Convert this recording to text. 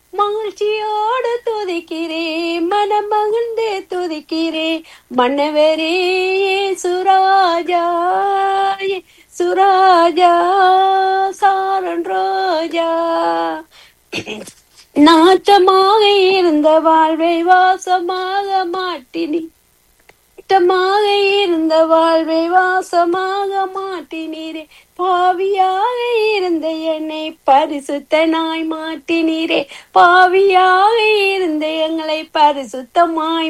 மகிழ்ச்சியோடு துதிக்கிறேன் மனம் மகிழ்ந்து துதிக்கிறேன் மன்னவரே சுராஜா சுராஜா சாரன் ரோஜா நாட்டமாக இருந்த வாழ்வை வாசமாக மாட்டினி நாட்டமாக இருந்த வாழ்வை வாசமாக மாட்டினீரே பாவியாக இருந்த என்னை பரிசுத்தனாய் மாட்டினீரே பாவியாக இருந்த எங்களை பரிசுத்தமாய்